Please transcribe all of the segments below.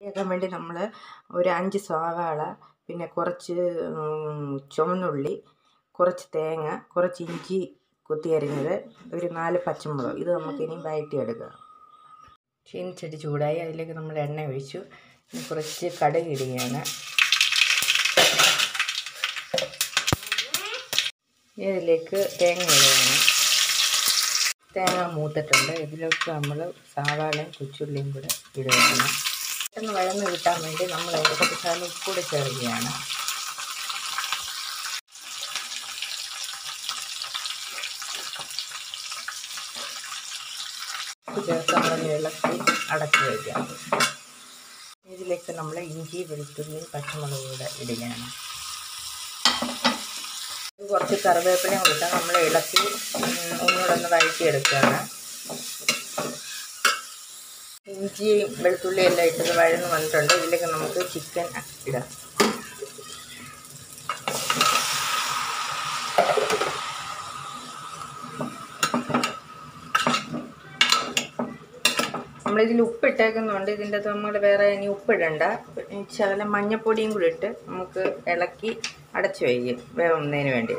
കേൾക്കാൻ വേണ്ടി നമ്മൾ ഒരു അഞ്ച് സവാള പിന്നെ കുറച്ച് ഉം, ചുവന്നുള്ളി കുറച്ച് തേങ്ങ കുറച്ച് ഇഞ്ചി കൊത്തി അരിഞ്ഞത് ഒരു നാല് പച്ചമുളക് ഇത് നമുക്കിനി വഴറ്റിയെടുക്കാം ചീനിച്ചട്ടി ചൂടായി അതിലേക്ക് നമ്മൾ എണ്ണ ഒഴിച്ചു ഇനി കുറച്ച് കടുക് ഇടുകയാണ് ഇനി ഇതിലേക്ക് തേങ്ങ ഇടുകയാണ് തേങ്ങ മൂത്തിട്ടുണ്ട് ഇതിലേക്ക് നമ്മൾ സവാളയും കൊച്ചുള്ളിയും കൂടെ ഇടുകയാണ് പെട്ടെന്ന് വഴന്ന് കിട്ടാൻ വേണ്ടി നമ്മൾ അതിൻ്റെ കുറച്ച് ശകലം ഉപ്പ് കൂടെ ചേർക്കുകയാണ് ഉപ്പ് ചേർത്ത് നമ്മൾ ഇളക്കി അടച്ചു വയ്ക്കാം ഇതിലേക്ക് നമ്മൾ ഇഞ്ചി വെളുത്തുള്ളി പച്ചമുളക് കൂടെ ഇടുകയാണ് ഇത് കുറച്ച് കറിവേപ്പിലയും കൊടുത്താൽ നമ്മൾ ഇളക്കി ഉം, ഒന്നുകൂടെ ഒന്ന് വഴറ്റിയെടുക്കുകയാണ് ഇഞ്ചി വെളുത്തുള്ളി എല്ലാം ഇട്ടത് വഴന്ന് വന്നിട്ടുണ്ട് ഇതിലേക്ക് നമുക്ക് ചിക്കൻ ഇടാം നമ്മളിതിൽ ഉപ്പിട്ടേക്കുന്നുണ്ട് ഇതിൻ്റെ അകത്ത് നമ്മൾ വേറെ ഇനി ഉപ്പിടണ്ട ഈ ശകലം മഞ്ഞപ്പൊടിയും കൂടി ഇട്ട് നമുക്ക് ഇളക്കി അടച്ചു വയ്ക്കും വേവുന്നതിന് വേണ്ടി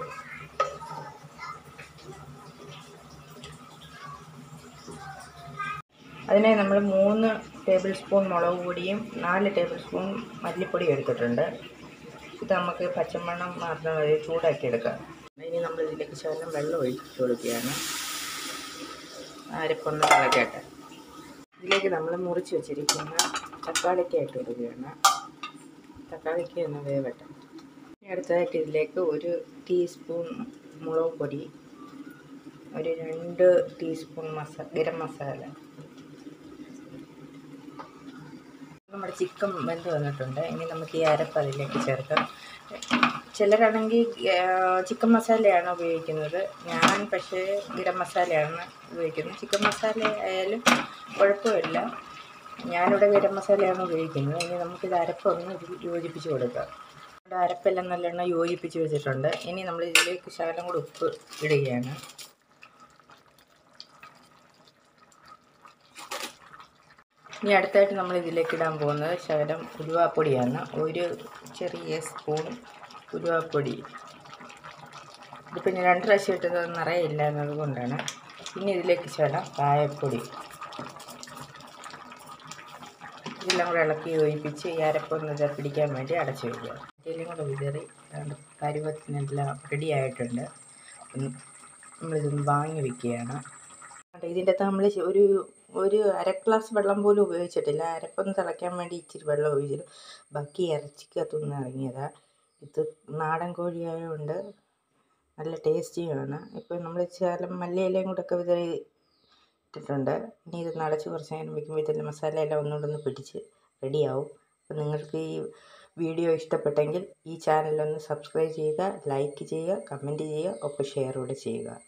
അതിനായി നമ്മൾ മൂന്ന് ടേബിൾ സ്പൂൺ മുളക് പൊടിയും നാല് ടേബിൾ സ്പൂൺ മല്ലിപ്പൊടിയും എടുത്തിട്ടുണ്ട് ഇത് നമുക്ക് പച്ചമണം മാറുന്ന വരെ ചൂടാക്കി എടുക്കാം ഇനി നമ്മൾ ഇതിലേക്ക് ശകലം വെള്ളം ഒഴിച്ചു കൊടുക്കുകയാണ് അരപ്പൊന്ന് തിളക്കട്ടെ ഇതിലേക്ക് നമ്മൾ മുറിച്ച് വെച്ചിരിക്കുന്ന തക്കാളിക്ക ഇട്ട് കൊടുക്കുകയാണ് തക്കാളിക്ക ഒന്ന് വേവട്ടെ ഇനി അടുത്തതായിട്ട് ഇതിലേക്ക് ഒരു ടീസ്പൂൺ മുളക് പൊടി ഒരു രണ്ട് ടീസ്പൂൺ മസാ ഗരം മസാല നമ്മുടെ ചിക്കൻ വെന്ത് വന്നിട്ടുണ്ട് ഇനി നമുക്ക് ഈ അരപ്പ് അതിലേക്ക് ചേർക്കാം ചിലരാണെങ്കിൽ ചിക്കൻ മസാലയാണ് ഉപയോഗിക്കുന്നത് ഞാൻ പക്ഷേ ഗരം മസാലയാണ് ഉപയോഗിക്കുന്നത് ചിക്കൻ മസാല ആയാലും കുഴപ്പമില്ല ഞാനിവിടെ ഗരം മസാലയാണ് ഉപയോഗിക്കുന്നത് ഇനി നമുക്കിത് അരപ്പൊന്ന് ഇതിൽ യോജിപ്പിച്ച് കൊടുക്കാം നമ്മുടെ അരപ്പെല്ലാം നല്ലോണം യോജിപ്പിച്ച് വെച്ചിട്ടുണ്ട് ഇനി നമ്മൾ ഇതിലേക്ക് ശകലം കൂടി ഉപ്പ് ഇടുകയാണ് ഇനി അടുത്തായിട്ട് നമ്മൾ ഇതിലേക്ക് ഇടാൻ പോകുന്നത് ശകലം ഉലുവാപ്പൊടിയാണ് ഒരു ചെറിയ സ്പൂൺ ഉലുവാപ്പൊടി ഇതിപ്പോൾ ഞാൻ രണ്ട് പ്രാവശ്യം ഇട്ടത് നിറയില്ല എന്നതുകൊണ്ടാണ് പിന്നെ ഇതിലേക്ക് ശകലം കായപ്പൊടി ഇതെല്ലാം കൂടെ ഇളക്കി യോജിപ്പിച്ച് ഈ അരപ്പൊന്ന് ഇത് പിടിക്കാൻ വേണ്ടി അടച്ചു വയ്ക്കുക ഇതെല്ലാം കൂടെ വിതറി ഏതാണ്ട് പരുവത്തിനെല്ലാം റെഡി ആയിട്ടുണ്ട് ഒന്ന് നമ്മളിതൊന്ന് വാങ്ങി വെക്കുകയാണ് അതെ, ഇതിൻ്റെ അകത്ത് നമ്മൾ ഒരു ഒരു അര ഗ്ലാസ് വെള്ളം പോലും ഉപയോഗിച്ചിട്ടില്ല അരപ്പൊന്ന് തിളയ്ക്കാൻ വേണ്ടി ഇച്ചിരി വെള്ളം ഒഴിച്ചിട്ട് ബാക്കി ഇറച്ചിക്കകത്തുനിന്ന് ഇറങ്ങിയതാണ് ഇത് നാടൻ കോഴിയായതുകൊണ്ട് നല്ല ടേസ്റ്റിയാണ് ഇപ്പോൾ നമ്മൾ ശകലം മല്ലിയിലയും കൂടെ ഒക്കെ വിതറി ഇട്ടിട്ടുണ്ട് ഇനി ഇത് അടച്ച് കുറച്ച് നേരം വയ്ക്കുമ്പോൾ ഇതിൽ മസാലയെല്ലാം ഒന്നുകൂടെ ഒന്ന് പിടിച്ച് റെഡിയാവും അപ്പോൾ നിങ്ങൾക്ക് ഈ വീഡിയോ ഇഷ്ടപ്പെട്ടെങ്കിൽ ഈ ചാനലൊന്ന് സബ്സ്ക്രൈബ് ചെയ്യുക ലൈക്ക് ചെയ്യുക കമൻറ്റ് ചെയ്യുക ഒപ്പം ഷെയർ കൂടെ ചെയ്യുക